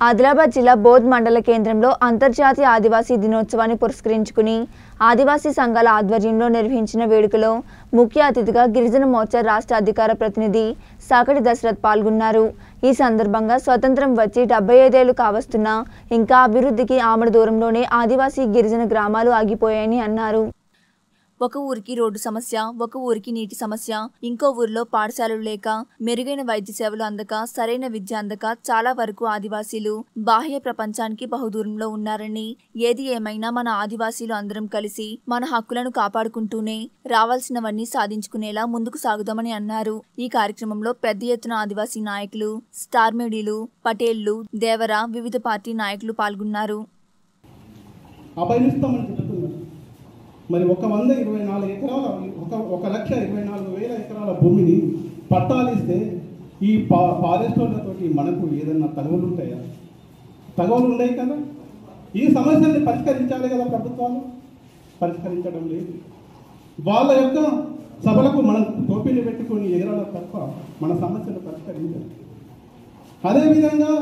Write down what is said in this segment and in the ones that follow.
ఆదిలాబాద్ జిల్లా బోధ్ మండల కేంద్రంలో అంతర్జాతీయ ఆదివాసీ దినోత్సవాన్ని పురస్కరించుకుని ఆదివాసీ సంఘాల ఆధ్వర్యంలో నిర్వహించిన వేడుకలో ముఖ్య అతిథిగా గిరిజన మోర్చా రాష్ట్ర అధికార ప్రతినిధి సాకటి దశరథ్ పాల్గొన్నారు ఈ సందర్భంగా స్వతంత్రం వచ్చి డెబ్బై ఐదేళ్లు కావస్తున్నా ఇంకా అభివృద్ధికి ఆమడ దూరంలోనే ఆదివాసీ గిరిజన గ్రామాలు ఆగిపోయాయని అన్నారు ఒక ఊరికి రోడ్డు సమస్య ఒక ఊరికి నీటి సమస్య ఇంకో ఊరిలో పాఠశాలలు లేక మెరుగైన వైద్య సేవలు అందక సరైన విద్య అందక చాలా వరకు ఆదివాసీలు బాహ్య ప్రపంచానికి బహుదూరంలో ఉన్నారని ఏది ఏమైనా మన ఆదివాసీలు అందరం కలిసి మన హక్కులను కాపాడుకుంటూనే రావాల్సినవన్నీ సాధించుకునేలా ముందుకు సాగుదామని అన్నారు ఈ కార్యక్రమంలో పెద్ద ఎత్తున ఆదివాసీ నాయకులు స్టార్ మీడియాలు పటేళ్లు దేవర వివిధ పార్టీ నాయకులు పాల్గొన్నారు అభయనిస్తామని చెప్తున్నారు మరి ఒక వంద ఇరవై నాలుగు ఎకరాల ఒక ఒక లక్ష ఇరవై నాలుగు వేల ఎకరాల భూమిని పట్టాలిస్తే ఈ పా ఫారెస్టర్లతోటి మనకు ఏదన్నా తగవులు ఉంటాయా తగవులు ఉన్నాయి కదా ఈ సమస్యల్ని పరిష్కరించాలి కదా ప్రభుత్వాలు పరిష్కరించడం లేదు వాళ్ళ యొక్క సభలకు మనం టోపీలు పెట్టుకొని ఎగరాల తప్ప మన సమస్యలు పరిష్కరించాలి అదేవిధంగా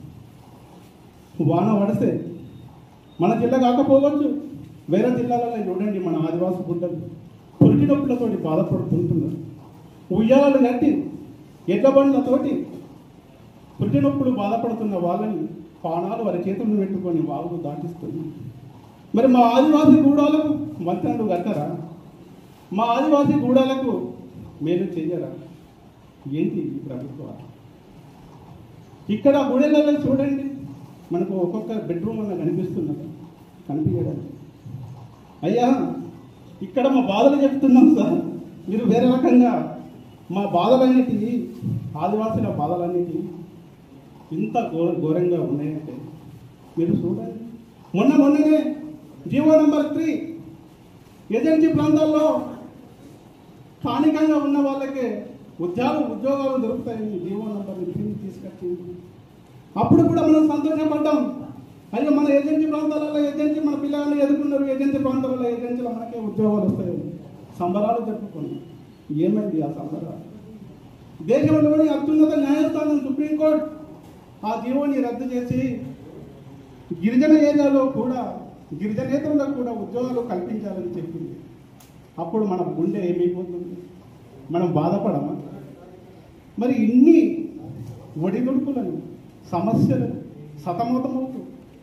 వాన వడిసే మన జిల్లా కాకపోవచ్చు వేరే జిల్లాలలో చూడండి మన ఆదివాసి గుడ్డలు పురిటి నొప్పులతోటి బాధపడుతుంటున్నారు ఉయ్యాలలు కట్టి ఎడ్ల బండ్లతోటి పురిటి నొప్పులు బాధపడుతున్న వాళ్ళని పానాలు వారి చేతులను పెట్టుకొని వాళ్ళు దాటిస్తున్నారు మరి మా ఆదివాసి గూడాలకు మంత్రాలు కట్టరా మా ఆదివాసి గూడాలకు మేలు చెయ్యరా ఏంటి ఈ ప్రభుత్వాలు ఇక్కడ గుడెలలో చూడండి మనకు ఒక్కొక్క బెడ్రూమ్ అన్న కనిపిస్తున్నది కనిపించడం అయ్యా ఇక్కడ మా బాధలు చెప్తున్నాం సార్ మీరు వేరే రకంగా మా బాధలన్నిటివి ఆదివాసుల బాధలన్నిటివి ఇంత ఘోర ఘోరంగా ఉన్నాయంటే మీరు చూడండి మొన్న మొన్ననే జీవో నెంబర్ త్రీ ఏజెన్సీ ప్రాంతాల్లో స్థానికంగా ఉన్న వాళ్ళకే ఉద్యోగ ఉద్యోగాలు దొరుకుతాయని జీవో నెంబర్ త్రీ తీసుకొచ్చింది అప్పుడు కూడా మనం సంతోషపడ్డాం అయ్యో మన ఏజెన్సీ ప్రాంతాలలో ఏజెన్సీ మన పిల్లల్ని ఎదుర్కొన్నారు ఏజెన్సీ ప్రాంతాలలో ఏజెన్సీలో మనకే ఉద్యోగాలు వస్తాయి సంబరాలు జరుపుకున్నాం ఏమైంది ఆ సంబరాలు దేశంలోని అత్యున్నత న్యాయస్థానం సుప్రీంకోర్టు ఆ జీవోని రద్దు చేసి గిరిజన ఏరియాలో కూడా గిరిజనేతరులకు కూడా ఉద్యోగాలు కల్పించాలని చెప్పింది అప్పుడు మన గుండె ఏమైపోతుంది మనం బాధపడమా మరి ఇన్ని ఒడిదుడుకులను సమస్యలు సతమతమవుతూ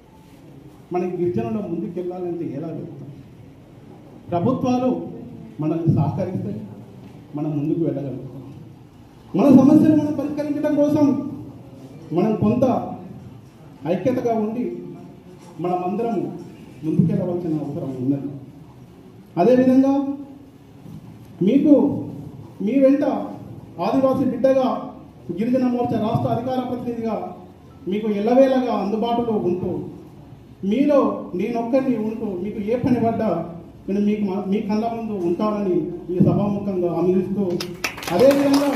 మన గిరిజనుల ముందుకెళ్ళాలంటే ఎలా వెళ్తాం ప్రభుత్వాలు మనల్ని సహకరిస్తే మనం ముందుకు వెళ్ళగలుగుతాం మన సమస్యలు మనం పరిష్కరించడం కోసం మనం కొంత ఐక్యతగా ఉండి మనమందరం ముందుకెళ్ళవలసిన అవసరం ఉన్నది అదేవిధంగా మీకు మీ వెంట ఆదివాసీ బిడ్డగా గిరిజన మోర్చా రాష్ట్ర అధికార ప్రతినిధిగా మీకు ఎల్లవేళగా అందుబాటులో ఉంటూ మీలో నేనొక్కరిని ఉంటూ మీకు ఏ పని పడ్డా నేను మీకు మా- మీ కళ్ళ ముందు ఉంటానని ఈ సభాముఖంగా అందిస్తూ అదేవిధంగా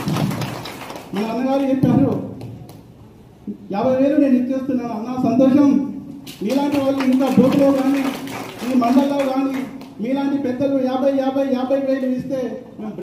మన అన్నగారు చెప్పారు యాభై వేలు నేను ఇచ్చేస్తున్నాను అన్న సంతోషం మీలాంటి వాళ్ళు ఇంకా బోతులో కానీ ఈ మండలంలో కానీ మీలాంటి పెద్దలు యాభై యాభై యాభై వేలు ఇస్తే మేము